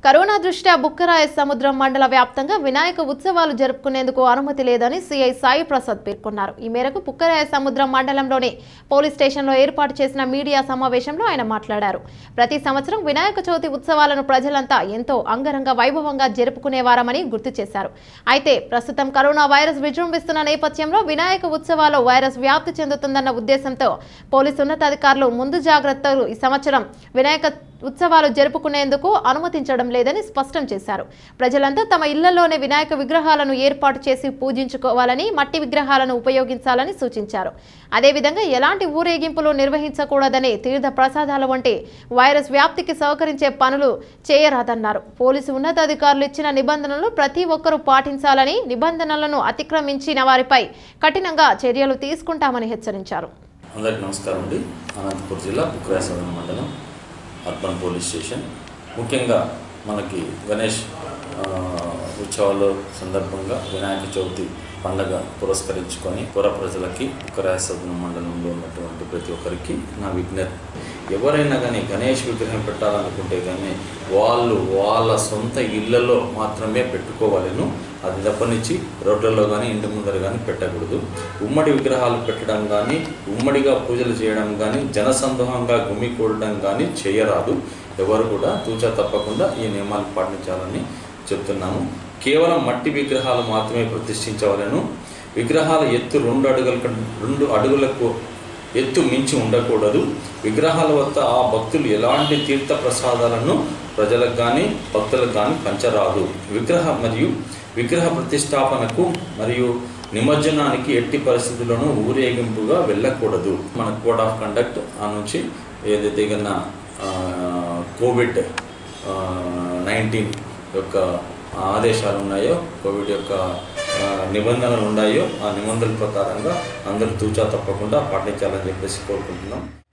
corona దృష్ట్యా బుక్కరాయ సముద్రం మండల వ్యాప్తంగా వినాయక ఉత్సవాలు జరుపుకునేందుకు అనుమతి లేదని సిఐ సాయి ప్రసాద్ పేర్కొన్నారు ఈ మేరకు బుక్కరాయ సముద్రం మండలంలోని పోలీస్ స్టేషన్లో ఏర్పాటు చేసిన మీడియా సమావేశంలో ఆయన మాట్లాడారు ప్రతి సంవత్సరం వినాయక చవితి ఉత్సవాలను ప్రజలంతా ఎంతో అంగరంగ వైభవంగా జరుపుకునేవారమని గుర్తు చేశారు అయితే ప్రస్తుతం కరోనా వైరస్ విజృంభిస్తున్న నేపథ్యంలో వినాయక ఉత్సవాలు వైరస్ వ్యాప్తి చెందుతుందన్న ఉద్దేశంతో పోలీసు ఉన్నతాధికారులు ముందు జాగ్రత్తలు ఈ సంవత్సరం వినాయక ఉత్సవాలు జరుపుకునేందుకు అనుమతించడం లేదని స్పష్టం చేశారు ప్రజలంతా తమ ఇళ్లలోనే వినాయక విగ్రహాలను ఏర్పాటు చేసి పూజించుకోవాలని మట్టి విగ్రహాలను ఉపయోగించాలని సూచించారు అదేవిధంగా ఎలాంటి ఊరేగింపులు నిర్వహించకూడదని తీర్థ ప్రసాదాల వంటి వైరస్ వ్యాప్తికి సహకరించే పనులు చేయరాదన్నారు పోలీసు ఉన్నతాధికారులు ఇచ్చిన నిబంధనలు ప్రతి ఒక్కరూ పాటించాలని నిబంధనలను అతిక్రమించిన వారిపై కఠినంగా చర్యలు తీసుకుంటామని హెచ్చరించారు అందరికి నమస్కారం అండి అనంతపురం జిల్లా బుక్రాసవరం మండలం అర్బన్ పోలీస్ స్టేషన్ ముఖ్యంగా మనకి గణేష్ ఆ, ఉత్సవాల సందర్భంగా వినాయక చవితి పండగ పురస్కరించుకొని పుర ప్రజలకి బుక్కరాయసదనం మండలంలో ఉన్నటువంటి ప్రతి ఒక్కరికి నా విజ్ఞప్తి ఎవరైనా కానీ గణేష్ విగ్రహం పెట్టాలనుకుంటే కానీ వాళ్ళు వాళ్ళ సొంత ఇళ్లలో మాత్రమే పెట్టుకోవాలను అది తప్పనిచ్చి రోడ్లలో కానీ ఇంటి ముందర కానీ పెట్టకూడదు ఉమ్మడి విగ్రహాలు పెట్టడం కానీ ఉమ్మడిగా పూజలు చేయడం కానీ జనసందోహంగా గుమికూడడం కానీ చేయరాదు ఎవరు కూడా తూచా తప్పకుండా ఈ నియమాలు పాటించాలని చెప్తున్నాము కేవలం మట్టి విగ్రహాలు మాత్రమే ప్రతిష్ఠించవలను విగ్రహాల ఎత్తు రెండు అడుగుల కం- రెండు అడుగులకు ఎత్తు మించి ఉండకూడదు విగ్రహాల వద్ద ఆ భక్తులు ఎలాంటి తీర్థ ప్రసాదాలను ప్రజలకు కానీ భక్తులకు కానీ పంచరాదు విగ్రహ మరియు విగ్రహ ప్రతిష్టాపనకు మరియు నిమజ్జనానికి ఎట్టి పరిస్థితుల్లోనూ ఊరేగింపుగా వెళ్ళకూడదు మన కోడ్ ఆఫ్ కండక్ట్ ఆ నుంచి ఏదైతే కన్నా కోవిడ్ నైన్టీన్ యొక్క ఆదేశాలు ఉన్నాయో కోవిడ్ యొక్క ఆ, నిబంధనలు ఉన్నాయో ఆ నిబంధనల ప్రకారంగా అందరూ తూచా తప్పకుండా పాటించాలని చెప్పేసి కోరుకుంటున్నాం